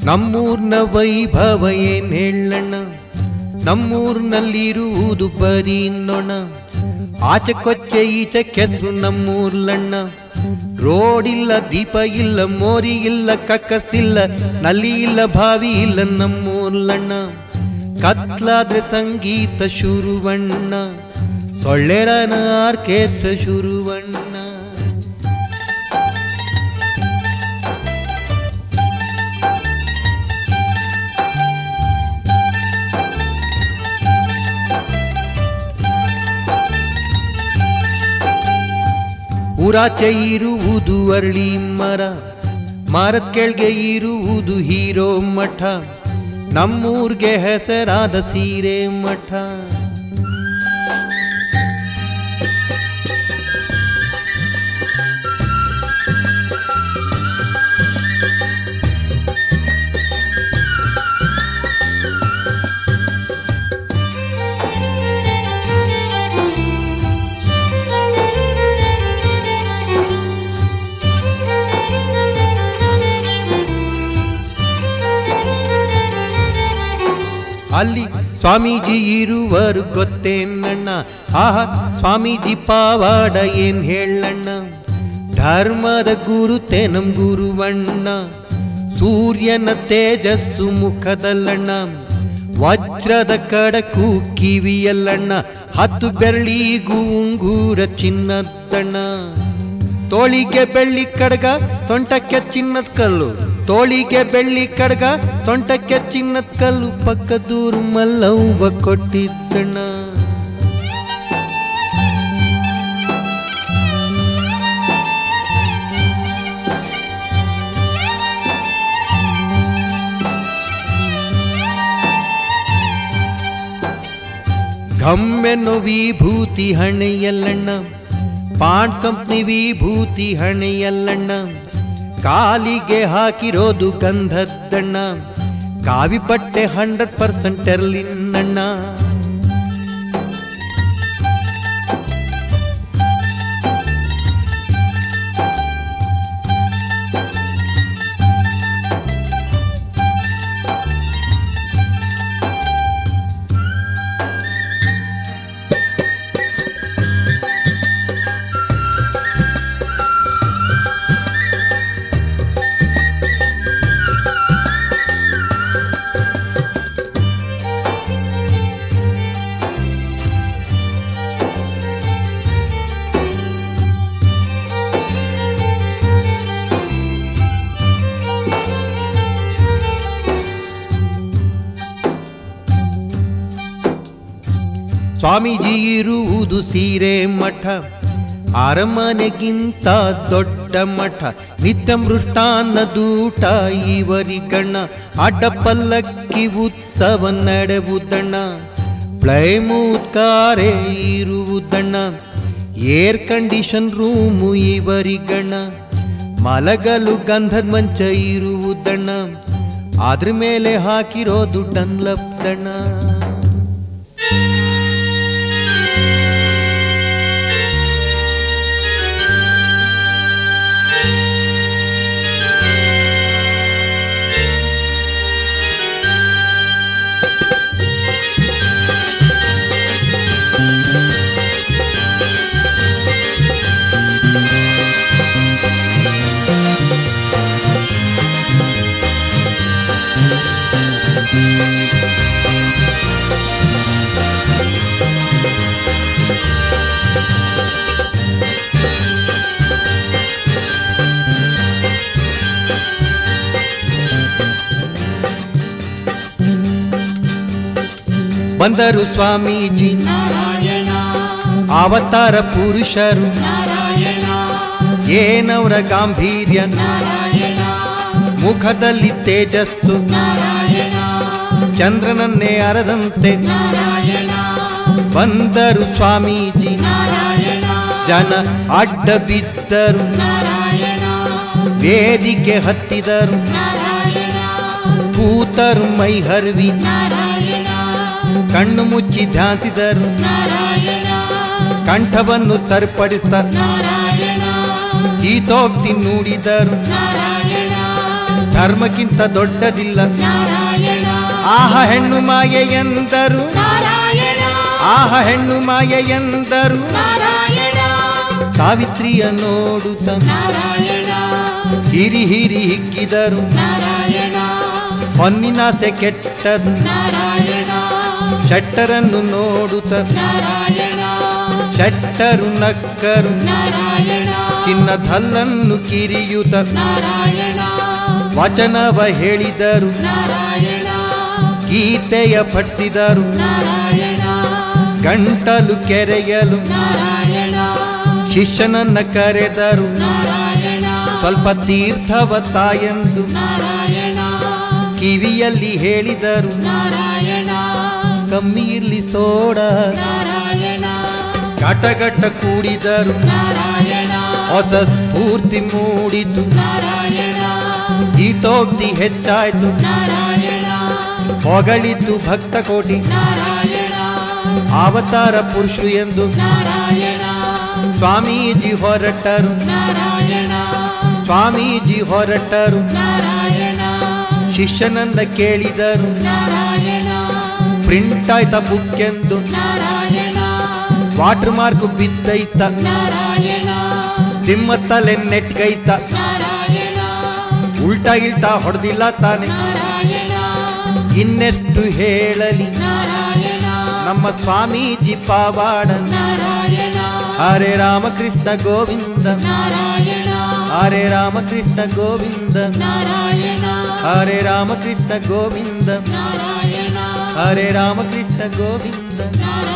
ನಮ್ಮೂರ್ನ ವೈಭವ ಏನ್ ಹೇಳಣ್ಣ ನಮ್ಮೂರ್ನಲ್ಲಿರುವುದು ಬರೀ ನೊಣ ಆಚೆ ಕೊಚ್ಚೆ ಈಚೆ ಕೆಸರು ನಮ್ಮೂರ್ಲಣ್ಣ ರೋಡ್ ಇಲ್ಲ ದೀಪ ಇಲ್ಲ ಮೋರಿ ಇಲ್ಲ ಕಕ್ಕಸಿಲ್ಲ ನಲ್ಲಿ ಇಲ್ಲ ಬಾವಿ ಇಲ್ಲ ನಮ್ಮೂರ್ಲಣ್ಣ ಕತ್ಲಾದ್ರೆ ಸಂಗೀತ ಶುರುವಣ್ಣ ಸೊಳ್ಳೆರನ ಆರ್ಕೆಸ್ಟ್ರಾ ಶುರುವಣ್ಣ ಊರಾಚೆ ಇರುವುದು ಅರಳಿ ಮರ ಮರದ ಕೆಳಗೆ ಇರುವುದು ಹೀರೋ ಮಠ ನಮ್ಮೂರ್ಗೆ ಹೆಸರಾದ ಸೀರೆ ಮಠ ಅಲ್ಲಿ ಸ್ವಾಮೀಜಿ ಇರುವರು ಗೊತ್ತೇನಣ್ಣ ಆಹಾ ಸ್ವಾಮೀಜಿ ಪಾವಾಡ ಏನ್ ಹೇಳಣ್ಣ ಧರ್ಮದ ಗುರುತೆ ನಮ್ ಗುರುವಣ್ಣ ಸೂರ್ಯನ ತೇಜಸ್ಸು ಮುಖದಲ್ಲಣ್ಣ ವಜ್ರದ ಕಡಕು ಕಿವಿಯಲ್ಲಣ್ಣ ಹತ್ತು ಬೆರಳಿಗೂ ಉಂಗೂರ ಚಿನ್ನದಣ್ಣ ತೋಳಿಗೆ ಬೆಳ್ಳಿ ಕಡಗ ಸೊಂಟಕ್ಕೆ ಚಿನ್ನದ ಕಲ್ಲು ತೋಳಿಗೆ ಬೆಳ್ಳಿ ಕಡಗ ಸೊಂಟಕ್ಕೆ ಚಿನ್ನದ ಕಲ್ಲು ಪಕ್ಕದೂರು ಮಲ್ಲವ್ವ ಕೊಟ್ಟಿದ್ದಣ್ಣ ಘಮ್ಮೆನ್ನು ವಿಭೂತಿ ಹಣೆಯಲ್ಲಣ್ಣ ಪಾಂಡ್ಸ್ ಕಂಪ್ನಿ ವಿಭೂತಿ ಹಣೆಯಲ್ಲಣ್ಣ ಕಾಲಿಗೆ ಹಾಕಿರೋದು ಗಂಧದ್ದಣ್ಣ ಕಾವಿ ಬಟ್ಟೆ ಹಂಡ್ರೆಡ್ ಪರ್ಸೆಂಟ್ ಎರ್ಲಿನಣ್ಣ ಸ್ವಾಮೀಜಿ ಇರುವುದು ಸೀರೆ ಮಠ ಅರಮನೆಗಿಂತ ದೊಡ್ಡ ಮಠ ನಿತ್ಯ ಮೃಷ್ಟಾನ್ನ ದೂಟ ಇವರಿಗಣ್ಣ ಅಡ್ಡ ಪಲ್ಲಕ್ಕಿ ಉತ್ಸವ ನಡೆವುದಣ್ಣ ಪ್ಲೈಮೂತ್ ಕಾರೇ ಇರುವುದಣ್ಣ ಏರ್ ಕಂಡೀಷನ್ ರೂಮು ಇವರಿಗಣ್ಣ ಮಲಗಲು ಗಂಧದ ಮಂಚ ಇರುವುದಣ್ಣ ಅದ್ರ ಮೇಲೆ ಹಾಕಿರೋದು ಡನ್ಲಪ್ದಣ್ಣ ಬಂದರು ಸ್ವಾಮೀಜಿ ನಾರಾಯಣ ಅವತಾರ ಪುರುಷರು ನಾರಾಯಣ ಏನವರ ಗಾಂಭೀರ್ಯ ನಾರಾಯಣ ಮುಖದಲ್ಲಿ ತೇಜಸ್ಸು ನಾರಾಯಣ ಚಂದ್ರನನ್ನೇ ಅರದಂತೆ ನಾರಾಯಣ ಬಂದರು ಸ್ವಾಮೀಜಿ ನಾರಾಯಣ ಜನ ಅಡ್ಡ ಬಿದ್ದರು ನಾರಾಯಣ ವೇದಿಕೆ ಹತ್ತಿದರು ನಾರಾಯಣ ಕೂತರು ಮೈ ಹರ್ವಿ ನಾರಾಯಣ ಕಣ್ಣು ಮುಚ್ಚಿ ಧ್ಯಾನಿಸಿದರು ನಾರಾಯಣ ಕಂಠವನ್ನು ಸರಿಪಡಿಸ್ತ ನಾರಾಯಣ ಗೀತೋಕ್ತಿ ನುಡಿದರು ನಾರಾಯಣ ಧರ್ಮಕ್ಕಿಂತ ದೊಡ್ಡದಿಲ್ಲ ನಾರಾಯಣ ಆಹ ಹೆಣ್ಣು ಮಾಯೆ ಎಂದರು ನಾರಾಯಣ ಆಹ ಹೆಣ್ಣು ಮಾಯೆ ಎಂದರು ನಾರಾಯಣ ಸಾವಿತ್ರಿಯ ನೋಡುತ್ತ ನಾರಾಯಣ ಹಿರಿ ಹಿರಿ ಹಿಗ್ಗಿದರು ನಾರಾಯಣ ಹೊನ್ನಿನಾಸೆ ಕೆಟ್ಟದು ನಾರಾಯಣ ಶಟ್ಟರನ್ನು ನೋಡುತ್ತ ನಾರಾಯಣ ಶಟ್ಟರು ನಕ್ಕರು ನಾರಾಯಣ ಚಿನ್ನದಲ್ಲನ್ನು ಕಿರಿಯುತ ನಾರಾಯಣ ವಚನವ ಹೇಳಿದರು ನಾರಾಯಣ ಗೀತೆಯ ಪಠಿಸಿದರು ನಾರಾಯಣ ಗಂಟಲು ಕೆರೆಯಲು ನಾರಾಯಣ ಶಿಷ್ಯನನ್ನ ಕರೆದರು ನಾರಾಯಣ ಸ್ವಲ್ಪ ತೀರ್ಥವ ತಾಯಂದು ನಾರಾಯಣ ಕಿವಿಯಲ್ಲಿ ಹೇಳಿದರು ನಾರಾಯಣ ಕಮ್ಮಿ ಇರ್ಲಿ ಸೋಡ ನಾರಾಯಣ ಘಟಘಟ ಕೂಡಿದರು ನಾರಾಯಣ ಹೊಸ ಸ್ಫೂರ್ತಿ ಮೂಡಿತು ನಾರಾಯಣ ಗೀತೋಕ್ತಿ ಹೆಚ್ಚಾಯ್ತು ನಾರಾಯಣ ಹೊಗಳಿದ್ದು ಭಕ್ತ ಕೋಟಿ ನಾರಾಯಣ ಅವತಾರ ಪುರುಷರು ಎಂದು ನಾರಾಯಣ ಸ್ವಾಮೀಜಿ ಹೊರಟರು ನಾರಾಯಣ ಸ್ವಾಮೀಜಿ ಹೊರಟರು ನಾರಾಯಣ ಶಿಷ್ಯನನ್ನ ಕೇಳಿದರು ನಾರಾಯಣ ಪ್ರಿಂಟ್ ಆಯ್ತ ಬುಕ್ ಎಂದು ನಾರಾಯಣ ವಾಟರ್ ಮಾರ್ಕ್ ಬಿದ್ದೈತ ನಾರಾಯಣ ಸಿಂಹ ತಲೆ ನೆಟ್ಗೈತ ನಾರಾಯಣ ಉಲ್ಟಾ ಗಿಲ್ಟಾ ಹೊಡೆದಿಲ್ಲ ತಾನೆ ನಾರಾಯಣ ಇನ್ನೆಷ್ಟು ಹೇಳಲಿ ನಾರಾಯಣ ನಮ್ಮ ಸ್ವಾಮೀಜಿ ಪಾವಾಡ ನಾರಾಯಣ ಹರೇ ರಾಮಕೃಷ್ಣ ಗೋವಿಂದ ನಾರಾಯಣ ಹರೇ ರಾಮಕೃಷ್ಣ ಗೋವಿಂದ ನಾರಾಯಣ ಹರೇ ರಾಮಕೃಷ್ಣ ಗೋವಿಂದ ನಾರಾಯಣ ಹರೇ ರಾಮಕೃಷ್ಣ ಗೋವಿಂದ ನಾರಾಯಣ